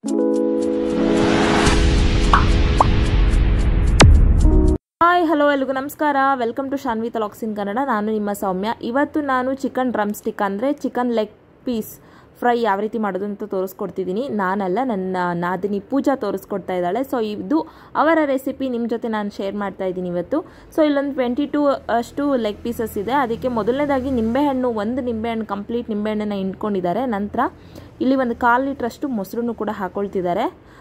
hi hello ಎಲ್ರಿಗೂ ನಮಸ್ಕಾರ welcome to Shanvi talks in Kannada ನಾನು ನಿಮ್ಮ ಸೌಮ್ಯ ಇವತ್ತು ನಾನು ಚಿಕನ್ ಡ್ರಮ್ ಸ್ಟಿಕ್ ಅಂದರೆ ಚಿಕನ್ ಲೆಗ್ ಪೀಸ್ ಫ್ರೈ ಯಾವ ರೀತಿ ಮಾಡೋದು ಅಂತ ತೋರಿಸ್ಕೊಡ್ತಿದ್ದೀನಿ ನಾನಲ್ಲ ನನ್ನ ನಾದಿನಿ ಪೂಜಾ ತೋರಿಸ್ಕೊಡ್ತಾ ಇದ್ದಾಳೆ ಸೊ ಇದು ಅವರ ರೆಸಿಪಿ ನಿಮ್ಮ ಜೊತೆ ನಾನು ಶೇರ್ ಮಾಡ್ತಾ ಇದ್ದೀನಿ ಇವತ್ತು ಸೊ ಇಲ್ಲೊಂದು ಟ್ವೆಂಟಿ ಟೂ ಅಷ್ಟು ಲೆಗ್ ಪೀಸಸ್ ಇದೆ ಅದಕ್ಕೆ ಮೊದಲನೇದಾಗಿ ನಿಂಬೆಹಣ್ಣು ಒಂದು ನಿಂಬೆಹಣ್ಣು ಕಂಪ್ಲೀಟ್ ನಿಂಬೆಹಣ್ಣನ್ನು ಹಿಂಡ್ಕೊಂಡಿದ್ದಾರೆ ನಂತರ ಇಲ್ಲಿ ಒಂದು ಕಾಲು ಲೀಟ್ರಷ್ಟು ಮೊಸರನ್ನು ಕೂಡ ಹಾಕೊಳ್ತಿದ್ದಾರೆ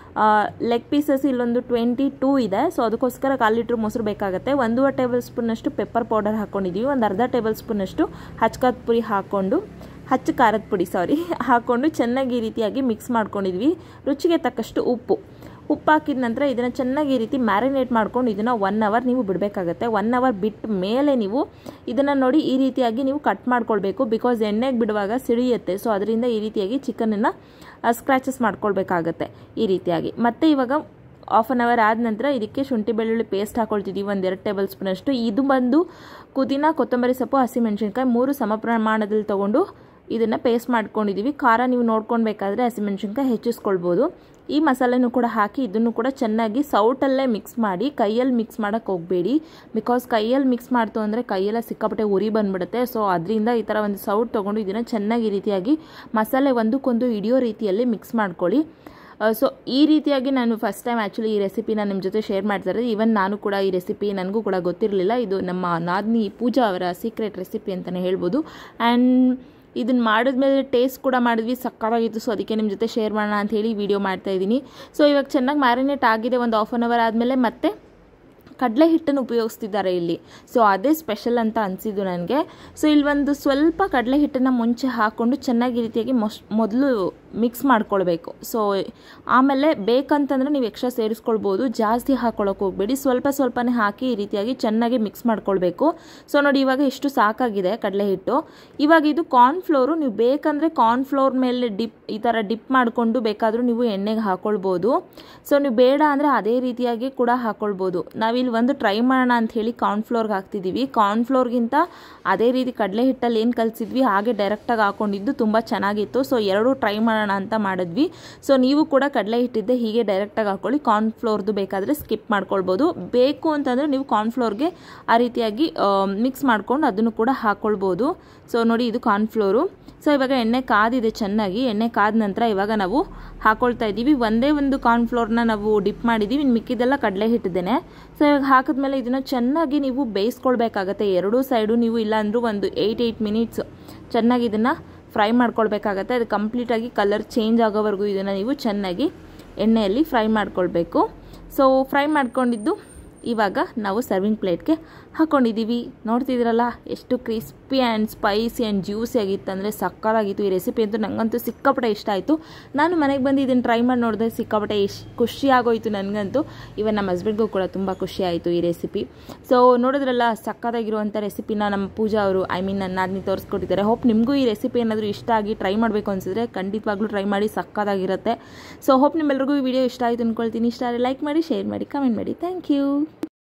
ಲೆಗ್ ಪೀಸಸ್ ಇಲ್ಲೊಂದು ಟ್ವೆಂಟಿ ಟೂ ಇದೆ ಸೊ ಅದಕ್ಕೋಸ್ಕರ ಕಾಲು ಲೀಟ್ರ್ ಮೊಸರು ಬೇಕಾಗುತ್ತೆ ಒಂದೂವರೆ ಟೇಬಲ್ ಸ್ಪೂನಷ್ಟು ಪೆಪ್ಪರ್ ಪೌಡರ್ ಹಾಕ್ಕೊಂಡಿದ್ದೀವಿ ಒಂದು ಅರ್ಧ ಟೇಬಲ್ ಸ್ಪೂನಷ್ಟು ಹಚ್ಕಾದ ಪುರಿ ಹಾಕ್ಕೊಂಡು ಹಚ್ಚ ಖಾರದ ಪುಡಿ ಸಾರಿ ಹಾಕ್ಕೊಂಡು ಚೆನ್ನಾಗಿ ಈ ರೀತಿಯಾಗಿ ಮಿಕ್ಸ್ ಮಾಡ್ಕೊಂಡಿದ್ವಿ ರುಚಿಗೆ ತಕ್ಕಷ್ಟು ಉಪ್ಪು ಉಪ್ಪು ಹಾಕಿದ ನಂತರ ಇದನ್ನು ಚೆನ್ನಾಗಿ ಈ ರೀತಿ ಮ್ಯಾರಿನೇಟ್ ಮಾಡ್ಕೊಂಡು ಇದನ್ನು ಒನ್ ಅವರ್ ನೀವು ಬಿಡಬೇಕಾಗತ್ತೆ ಒನ್ ಅವರ್ ಬಿಟ್ಟ ಮೇಲೆ ನೀವು ಇದನ್ನು ನೋಡಿ ಈ ರೀತಿಯಾಗಿ ನೀವು ಕಟ್ ಮಾಡ್ಕೊಳ್ಬೇಕು ಬಿಕಾಸ್ ಎಣ್ಣೆಗೆ ಬಿಡುವಾಗ ಸಿಡಿಯುತ್ತೆ ಸೊ ಅದರಿಂದ ಈ ರೀತಿಯಾಗಿ ಚಿಕನನ್ನು ಸ್ಕ್ರ್ಯಾಚಸ್ ಮಾಡ್ಕೊಳ್ಬೇಕಾಗತ್ತೆ ಈ ರೀತಿಯಾಗಿ ಮತ್ತು ಇವಾಗ ಆಫ್ ಆನ್ ಅವರ್ ಆದ ನಂತರ ಇದಕ್ಕೆ ಶುಂಠಿ ಬೆಳ್ಳುಳ್ಳಿ ಪೇಸ್ಟ್ ಹಾಕೊಳ್ತಿದ್ದೀವಿ ಒಂದೆರಡು ಟೇಬಲ್ ಸ್ಪೂನಷ್ಟು ಇದು ಬಂದು ಪುದೀನ ಕೊತ್ತಂಬರಿ ಸೊಪ್ಪು ಹಸಿಮೆಣಸಿನ್ಕಾಯಿ ಮೂರು ಸಮ ಪ್ರಮಾಣದಲ್ಲಿ ತೊಗೊಂಡು ಇದನ್ನು ಪೇಸ್ಟ್ ಮಾಡ್ಕೊಂಡಿದ್ದೀವಿ ಖಾರ ನೀವು ನೋಡ್ಕೊಳ್ಬೇಕಾದ್ರೆ ಹಸಿಮೆಣಸಿನ್ಕಾಯಿ ಹೆಚ್ಚಿಸ್ಕೊಳ್ಬೋದು ಈ ಮಸಾಲೆನೂ ಕೂಡ ಹಾಕಿ ಇದನ್ನು ಕೂಡ ಚೆನ್ನಾಗಿ ಸೌಟಲ್ಲೇ ಮಿಕ್ಸ್ ಮಾಡಿ ಕೈಯಲ್ಲಿ ಮಿಕ್ಸ್ ಮಾಡೋಕ್ಕೆ ಹೋಗಬೇಡಿ ಬಿಕಾಸ್ ಕೈಯಲ್ಲಿ ಮಿಕ್ಸ್ ಮಾಡ್ತು ಅಂದರೆ ಕೈಯೆಲ್ಲ ಸಿಕ್ಕಾಪಟ್ಟೆ ಉರಿ ಬಂದ್ಬಿಡುತ್ತೆ ಸೊ ಅದರಿಂದ ಈ ಥರ ಒಂದು ಸೌಟ್ ತೊಗೊಂಡು ಇದನ್ನು ಚೆನ್ನಾಗಿ ಈ ರೀತಿಯಾಗಿ ಮಸಾಲೆ ಒಂದಕ್ಕೊಂದು ಹಿಡಿಯೋ ರೀತಿಯಲ್ಲಿ ಮಿಕ್ಸ್ ಮಾಡ್ಕೊಳ್ಳಿ ಸೊ ಈ ರೀತಿಯಾಗಿ ನಾನು ಫಸ್ಟ್ ಟೈಮ್ ಆ್ಯಕ್ಚುಲಿ ಈ ರೆಸಿಪಿನ ನಿಮ್ಮ ಜೊತೆ ಶೇರ್ ಮಾಡ್ತಾ ಇರೋದು ಈವನ್ ನಾನು ಕೂಡ ಈ ರೆಸಿಪಿ ನನಗೂ ಕೂಡ ಗೊತ್ತಿರಲಿಲ್ಲ ಇದು ನಮ್ಮ ನಾದ್ನಿ ಪೂಜಾ ಅವರ ಸೀಕ್ರೆಟ್ ರೆಸಿಪಿ ಅಂತಲೇ ಹೇಳ್ಬೋದು ಆ್ಯಂಡ್ ಇದನ್ನು ಮಾಡಿದ್ಮೇಲೆ ಟೇಸ್ಟ್ ಕೂಡ ಮಾಡಿದ್ವಿ ಸಕ್ಕತ್ತಾಗಿತ್ತು ಸೊ ಅದಕ್ಕೆ ನಿಮ್ಮ ಜೊತೆ ಶೇರ್ ಮಾಡೋಣ ಅಂತ ಹೇಳಿ ವಿಡಿಯೋ ಮಾಡ್ತಾ ಇದ್ದೀನಿ ಸೊ ಇವಾಗ ಚೆನ್ನಾಗಿ ಮ್ಯಾರಿನೇಟ್ ಆಗಿದೆ ಒಂದು ಹಾಫ್ ಆನ್ ಅವರ್ ಆದಮೇಲೆ ಮತ್ತೆ ಕಡಲೆ ಹಿಟ್ಟನ್ನು ಉಪಯೋಗಿಸ್ತಿದ್ದಾರೆ ಇಲ್ಲಿ ಸೊ ಅದೇ ಸ್ಪೆಷಲ್ ಅಂತ ಅನಿಸಿದ್ದು ನನಗೆ ಸೊ ಇಲ್ಲಿ ಒಂದು ಸ್ವಲ್ಪ ಕಡಲೆ ಹಿಟ್ಟನ್ನು ಮುಂಚೆ ಹಾಕ್ಕೊಂಡು ಚೆನ್ನಾಗಿ ರೀತಿಯಾಗಿ ಮೊಸ್ ಮೊದಲು ಮಿಕ್ಸ್ ಮಾಡ್ಕೊಳ್ಬೇಕು ಸೊ ಆಮೇಲೆ ಬೇಕಂತಂದರೆ ನೀವು ಎಕ್ಸ್ಟ್ರಾ ಸೇರಿಸ್ಕೊಳ್ಬೋದು ಜಾಸ್ತಿ ಹಾಕ್ಕೊಳ್ಳೋಕೆ ಹೋಗಬೇಡಿ ಸ್ವಲ್ಪ ಸ್ವಲ್ಪನೇ ಹಾಕಿ ಈ ರೀತಿಯಾಗಿ ಚೆನ್ನಾಗಿ ಮಿಕ್ಸ್ ಮಾಡ್ಕೊಳ್ಬೇಕು ಸೊ ನೋಡಿ ಇವಾಗ ಇಷ್ಟು ಸಾಕಾಗಿದೆ ಕಡಲೆ ಹಿಟ್ಟು ಇವಾಗ ಇದು ಕಾರ್ನ್ಫ್ಲೋರು ನೀವು ಬೇಕಂದರೆ ಕಾರ್ನ್ಫ್ಲೋರ್ ಮೇಲೆ ಡಿಪ್ ಈ ಥರ ಡಿಪ್ ಮಾಡಿಕೊಂಡು ಬೇಕಾದರೂ ನೀವು ಎಣ್ಣೆಗೆ ಹಾಕ್ಕೊಳ್ಬೋದು ಸೊ ನೀವು ಬೇಡ ಅಂದರೆ ಅದೇ ರೀತಿಯಾಗಿ ಕೂಡ ಹಾಕ್ಕೊಳ್ಬೋದು ನಾವಿಲ್ಲಿ ಒಂದು ಟ್ರೈ ಮಾಡೋಣ ಅಂತ ಹೇಳಿ ಕಾರ್ನ್ಫ್ಲೋರ್ಗೆ ಹಾಕ್ತಿದ್ದೀವಿ ಕಾರ್ನ್ಫ್ಲೋರ್ಗಿಂತ ಅದೇ ರೀತಿ ಕಡಲೆ ಹಿಟ್ಟಲ್ಲಿ ಏನು ಕಲಿಸಿದ್ವಿ ಹಾಗೆ ಡೈರೆಕ್ಟಾಗಿ ಹಾಕ್ಕೊಂಡಿದ್ದು ತುಂಬ ಚೆನ್ನಾಗಿತ್ತು ಸೊ ಎರಡೂ ಟ್ರೈ ಮಾಡೋಣ ಅಂತ ಮಾಡಿದ್ವಿ ಸೊ ನೀವು ಕೂಡ ಕಡಲೆ ಹಿಟ್ಟಿದ್ದೆ ಹೀಗೆ ಡೈರೆಕ್ಟಾಗಿ ಹಾಕ್ಕೊಳ್ಳಿ ಕಾರ್ನ್ಫ್ಲೋರ್ದು ಬೇಕಾದರೆ ಸ್ಕಿಪ್ ಮಾಡ್ಕೊಳ್ಬೋದು ಬೇಕು ಅಂತಂದರೆ ನೀವು ಕಾರ್ನ್ಫ್ಲೋರ್ಗೆ ಆ ರೀತಿಯಾಗಿ ಮಿಕ್ಸ್ ಮಾಡ್ಕೊಂಡು ಅದನ್ನು ಕೂಡ ಹಾಕ್ಕೊಳ್ಬೋದು ಸೊ ನೋಡಿ ಇದು ಕಾರ್ನ್ಫ್ಲೋರು ಸೊ ಇವಾಗ ಎಣ್ಣೆ ಕಾದಿದೆ ಚೆನ್ನಾಗಿ ಎಣ್ಣೆ ಕಾದ ನಂತರ ಇವಾಗ ನಾವು ಹಾಕೊಳ್ತಾ ಇದ್ದೀವಿ ಒಂದೇ ಒಂದು ಕಾರ್ನ್ಫ್ಲೋರ್ನ ನಾವು ಡಿಪ್ ಮಾಡಿದ್ದೀವಿ ಇನ್ನು ಮಿಕ್ಕಿದೆಲ್ಲ ಕಡಲೆ ಹಿಟ್ಟಿದ್ದೇನೆ ಸೊ ಇವಾಗ ಹಾಕಿದ್ಮೇಲೆ ಇದನ್ನು ಚೆನ್ನಾಗಿ ನೀವು ಬೇಯಿಸ್ಕೊಳ್ಬೇಕಾಗತ್ತೆ ಎರಡೂ ಸೈಡು ನೀವು ಇಲ್ಲಾಂದ್ರೂ ಒಂದು ಏಯ್ಟ್ ಏಯ್ಟ್ ಮಿನಿಟ್ಸ್ ಚೆನ್ನಾಗಿ ಇದನ್ನು ಫ್ರೈ ಮಾಡ್ಕೊಳ್ಬೇಕಾಗತ್ತೆ ಅದು ಕಂಪ್ಲೀಟಾಗಿ ಕಲರ್ ಚೇಂಜ್ ಆಗೋವರೆಗೂ ಇದನ್ನು ನೀವು ಚೆನ್ನಾಗಿ ಎಣ್ಣೆಯಲ್ಲಿ ಫ್ರೈ ಮಾಡ್ಕೊಳ್ಬೇಕು ಸೊ ಫ್ರೈ ಮಾಡ್ಕೊಂಡಿದ್ದು ಇವಾಗ ನಾವು ಸರ್ವಿಂಗ್ ಪ್ಲೇಟ್ಗೆ ಹಾಕ್ಕೊಂಡಿದ್ದೀವಿ ನೋಡ್ತಿದ್ದೀರಲ್ಲ ಎಷ್ಟು crispy and spicy and juicy ಆಗಿತ್ತು ಅಂದರೆ ಸಕ್ಕತ್ತಾಗಿತ್ತು ಈ ರೆಸಿಪಿ ಅಂತೂ ನನಗಂತೂ ಸಿಕ್ಕಾಪಟ್ಟೆ ಇಷ್ಟ ಆಯಿತು ನಾನು ಮನೆಗೆ ಬಂದು ಇದನ್ನು ಟ್ರೈ ಮಾಡಿ ನೋಡಿದೆ ಸಿಕ್ಕಾಪಟ್ಟೆ ಇಷ್ಟು ಖುಷಿ ಆಗೋಯ್ತು ನನಗಂತೂ ಇವನ್ ನಮ್ಮ ಹಸ್ಬೆಂಡ್ಗೂ ಕೂಡ ತುಂಬ ಖುಷಿ ಆಯಿತು ಈ ರೆಸಿಪಿ ಸೊ ನೋಡಿದ್ರಲ್ಲ ಸಕ್ಕತ್ತಾಗಿರುವಂಥ ರೆಸಿಪಿನ ನಮ್ಮ ಪೂಜಾ ಅವರು ಐ ಮೀನ್ ನನ್ನ ನಾದಿನಿ ತೋರಿಸ್ಕೊಟ್ಟಿದ್ದಾರೆ ಹೋಪ್ ನಿಮಗೂ ಈ ರೆಸಿಪಿ ಏನಾದರೂ ಇಷ್ಟ ಆಗಿ ಟ್ರೈ ಮಾಡಬೇಕು ಅನಿಸಿದ್ರೆ ಖಂಡಿತವಾಗ್ಲೂ ಟ್ರೈ ಮಾಡಿ ಸಕ್ಕತ್ತಾಗಿರುತ್ತೆ ಸೊ ಹೋಪ್ ನಿಮ್ಮೆಲ್ಲರಿಗೂ ಈ ವಿಡಿಯೋ ಇಷ್ಟ ಆಯಿತು ಅಂದ್ಕೊಳ್ತೀನಿ ಇಷ್ಟ ಆದರೆ ಲೈಕ್ ಮಾಡಿ ಶೇರ್ ಮಾಡಿ ಕಮೆಂಟ್ ಮಾಡಿ ಥ್ಯಾಂಕ್ ಯು